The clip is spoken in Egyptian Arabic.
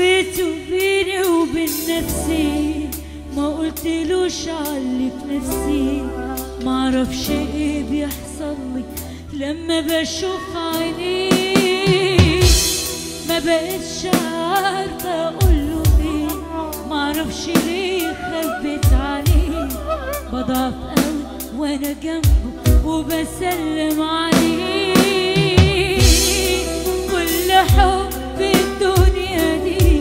سويته بيني وبين نفسي ما قلتلوش عاللي في نفسي معرفش ايه بيحصل لي لما بشوف عينيه ما بقتش عارفة اقوله ايه معرفش ليه خبيت عليه بضعف قوي وانا جنبه وبسلم عليه كل حب الدنيا دي